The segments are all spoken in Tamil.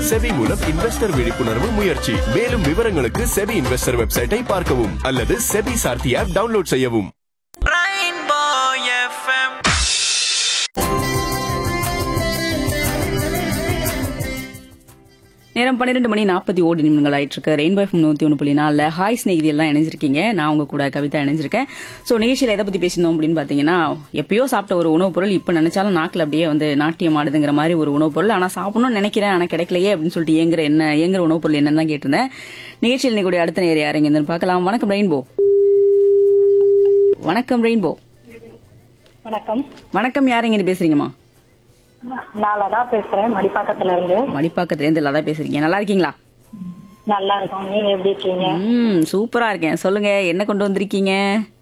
செபி மூலம் இன்வெஸ்டர் விழிப்புணர்வு முயற்சி மேலும் விவரங்களுக்கு செபி இன்வெஸ்டர் வெப்சைட்டை பார்க்கவும் அல்லது செபி சார்த்தி ஆப் டவுன்லோட் செய்யவும் Rainbow FM. நேரம் பன்னிரெண்டு மணி நாற்பத்தி ஓடி நிமிடங்கள் ஆயிட்டு இருக்கு ரெயின்போ எஃப்எம் நூத்தி ஒன்று புள்ளி நாலில் ஹாய் ஸ்நேகிதி எல்லாம் இணைஞ்சிருக்கீங்க நான் உங்க கூட கவிதா இணைஞ்சிருக்கேன் ஸோ நிகழ்ச்சியில் எதை பத்தி பேசினோம் அப்படின்னு பாத்தீங்கன்னா எப்பயோ சாப்பிட்ட ஒரு உணவுப் பொருள் இப்போ நினைச்சாலும் நாக்கில் அப்படியே வந்து நாட்டியம் ஆடுதுங்கிற மாதிரி ஒரு உணவுப் பொருள் ஆனா சாப்பிடணும்னு நினைக்கிறேன் ஆனா கிடைக்கலையே அப்படின்னு சொல்லிட்டு ஏங்குற என்ன ஏங்குற உணவுப் பொருள் என்னன்னு தான் கேட்டிருந்தேன் நிகழ்ச்சியில் இன்னைக்கு அடுத்த நேரம் யாருங்க இருந்து பார்க்கலாம் வணக்கம் ரெயின்போ வணக்கம் ரெயின்போ வணக்கம் வணக்கம் யாருங்க இருந்து பேசுறீங்கம்மா நாளா பேசுறேன் மடிப்பாக்கத்துல இருந்து மடிப்பாக்கத்துல இருந்து இல்லாதான் பேசுறீங்க நல்லா இருக்கீங்களா நல்லா இருக்கோம் நீங்க எப்படி இருக்கீங்க ம் சூப்பரா இருக்கேன் சொல்லுங்க என்ன கொண்டு வந்திருக்கீங்க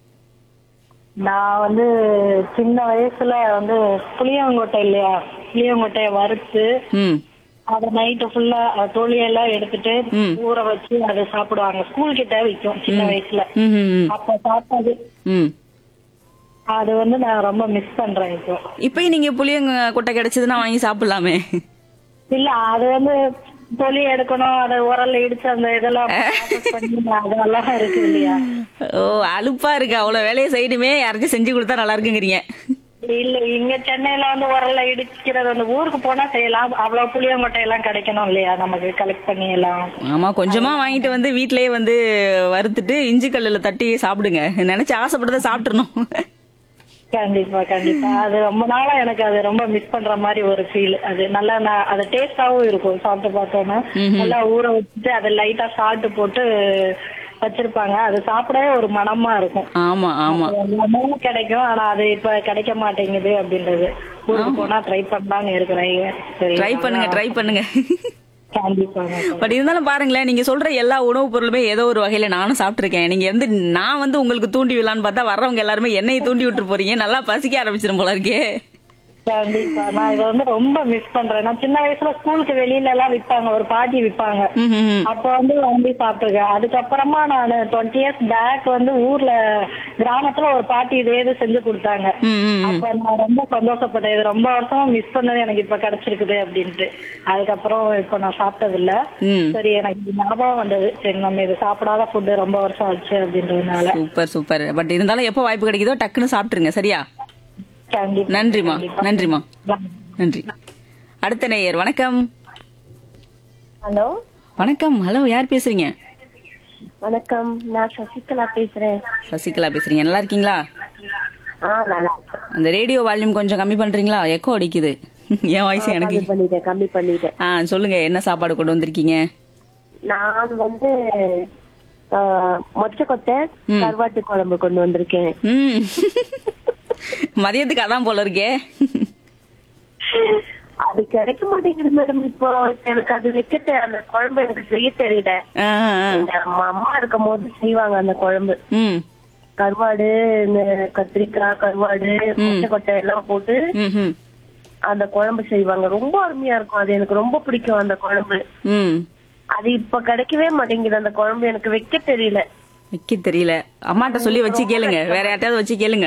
நான் வந்து சின்ன வயசுல வந்து புளியங்கொட்டை இல்லையா புளியங்கொட்டைய வறுத்து ம் அதை நைட்டு ஃபுல்லா தோழியெல்லாம் எடுத்துட்டு ம். ஊற வச்சு அதை சாப்பிடுவாங்க ஸ்கூல் கிட்ட விற்கும் சின்ன வயசுல ம் ம், ம் அப்ப சாப்பிட்டது ம் அது வந்து நான் ரொம்ப மிஸ் பண்றேன் இப்போ இப்பயும் நீங்க புளியங்க கொட்டை கிடைச்சதுன்னா வாங்கி சாப்பிடலாமே இல்ல அது வந்து தொலி எடுக்கணும் அதை உரல்ல இடிச்சு அந்த இதெல்லாம் process பண்ணி அதெல்லாம் இருக்கு இல்லையா ஓ அலுப்பா இருக்கு அவ்வளவு வேலையை செய்யணுமே யாராச்சும் செஞ்சு கொடுத்தா நல்லா இருக்குங்கிறீங்க இல்ல இங்க சென்னையில வந்து உரல்ல இடிக்கிறது அந்த ஊருக்கு போனா செய்யலாம் அவ்வளவு புளியங்கொட்டை எல்லாம் கிடைக்கணும் இல்லையா நமக்கு கலெக்ட் பண்ணி எல்லாம் ஆமா கொஞ்சமா வாங்கிட்டு வந்து வீட்லயே வந்து வறுத்துட்டு இஞ்சி கல்லுல தட்டி சாப்பிடுங்க நினைச்சு ஆசைப்பட்டதை சாப்பிட்டுறணும் கண்டிப்பா கண்டிப்பா அது ரொம்ப நாளா எனக்கு அது ரொம்ப மிஸ் பண்ற மாதிரி ஒரு ஃபீல் அது நல்லா நான் அது டேஸ்டாவும் இருக்கும் சாப்பிட்டு பார்த்தோன்னா நல்லா ஊற வச்சுட்டு அதை லைட்டா சால்ட் போட்டு வச்சிருப்பாங்க அது சாப்பிடவே ஒரு மனமா இருக்கும் ஆமா ஆமா அது எல்லாமே கிடைக்கும் ஆனா அது இப்ப கிடைக்க மாட்டேங்குது அப்படின்றது ஊருக்கு போனா ட்ரை பண்ணலாம்னு இருக்கிறேன் சரி ட்ரை பண்ணுங்க ட்ரை பண்ணுங்க கண்டிப்பாங்க பட் இருந்தாலும் பாருங்களேன் நீங்க சொல்ற எல்லா உணவுப் பொருளுமே ஏதோ ஒரு வகையில நானும் சாப்பிட்டிருக்கேன் நீங்க வந்து நான் வந்து உங்களுக்கு தூண்டி விடலான்னு பார்த்தா வர்றவங்க எல்லாருமே என்னைய தூண்டி விட்டு போறீங்க நல்லா பசிக்க ஆரம்பிச்சிடும் போல இருக்கே கண்டிப்பா நான் இதை வந்து ரொம்ப மிஸ் பண்றேன் நான் சின்ன வயசுல ஸ்கூலுக்கு வெளியில எல்லாம் விப்பாங்க ஒரு பாட்டி விப்பாங்க ம், ம், ம். அப்ப வந்து வாங்கி சாப்பிட்டுருக்கேன் அதுக்கப்புறமா நான் டுவெண்ட்டி இயர்ஸ் பேக் வந்து ஊர்ல கிராமத்துல ஒரு பாட்டி இதே இது செஞ்சு கொடுத்தாங்க ம், ம், ம். அப்ப நான் ரொம்ப சந்தோஷப்பட்டேன் இது ரொம்ப வருஷமா மிஸ் பண்ணது எனக்கு இப்ப கிடைச்சிருக்குது அப்படின்ட்டு அதுக்கப்புறம் இப்ப நான் சாப்பிட்டது இல்ல ம். சரி எனக்கு இது ஞாபகம் வந்தது சரி நம்ம இது சாப்பிடாத ஃபுட்டு ரொம்ப வருஷம் ஆச்சு அப்படின்றதுனால சூப்பர் சூப்பர் பட் இருந்தாலும் எப்போ வாய்ப்பு கிடைக்குதோ டக்குன்னு சாப்பிட்டுருங்க சரியா கண்டிப்பா நன்றிமா கண்டிப்பா. நன்றிமா Bye. நன்றி அடுத்த நேயர் வணக்கம் ஹலோ வணக்கம் ஹலோ யார் பேசுறீங்க வணக்கம் நான் சசிகலா பேசுறேன் சசிகலா பேசுறீங்க நல்லா இருக்கீங்களா ஆ நல்லா இருக்கேன். அந்த ரேடியோ வால்யூம் கொஞ்சம் கம்மி பண்றீங்களா எக்கோ அடிக்குது என் வாய்ஸ் எனக்கு கம்மி பண்ணிட்டேன் கம்மி பண்ணிட்டேன் ஆ சொல்லுங்க என்ன சாப்பாடு கொண்டு வந்திருக்கீங்க நான் வந்து ஆ, மொச்சை கொட்டை கருவாட்டு குழம்பு கொண்டு வந்திருக்கேன் ம் மதியத்துக்கு அதான் போல இருக்கே அது கிடைக்க மாட்டேங்குது மேடம் இப்போ எனக்கு அது வைக்க தெ- அந்த குழம்பு எனக்கு செய்ய தெரியல ஆ, ஆ, ஆ. எங்க அம்மா அம்மா இருக்கும் போது செய்வாங்க அந்த குழம்பு ம் கருவாடு இந்த கத்திரிக்காய் கருவாடு மொச்சை கொட்டை எல்லாம் போட்டு ம் ம் அந்த குழம்பு செய்வாங்க ரொம்ப அருமையா இருக்கும் அது எனக்கு ரொம்ப பிடிக்கும் அந்த குழம்பு ம் அது இப்ப கிடைக்கவே மாட்டேங்குது அந்த குழம்பு எனக்கு வைக்க தெரியல வைக்க தெரியல அம்மாட்ட சொல்லி வச்சு கேளுங்க வேற யார்ட்டையாவது வச்சு கேளுங்க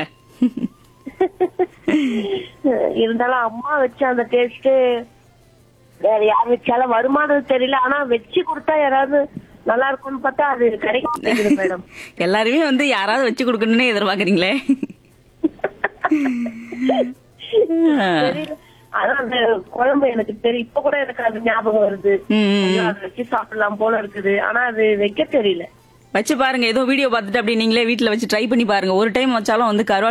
இருந்தாலும் அம்மா வச்ச அந்த டேஸ்ட் வேற யார் வச்சாலும் வருமானது தெரியல ஆனா வச்சு கொடுத்தா யாராவது நல்லா இருக்கும்னு பார்த்தா அது கிடைக்க மாட்டேங்குது மேடம் எல்லாருமே வந்து யாராவது வச்சு கொடுக்கணும்னு எதிர்பார்க்கறீங்களே ஆ. ஆனா அந்த குழம்பு எனக்கு தெரியும் இப்ப கூட எனக்கு அது ஞாபகம் வருது ம், ம், ஐயோ, அதை வச்சு சாப்பிடலாம் போல இருக்குது ஆனா அது வைக்க தெரியல வச்சு பாருங்க ஏதோ வீடியோ பார்த்துட்டு அப்படி நீங்களே வீட்ல வச்சு ட்ரை பண்ணி பாருங்க ஒரு டைம் வச்சாலும் வந்து கருவாட்டு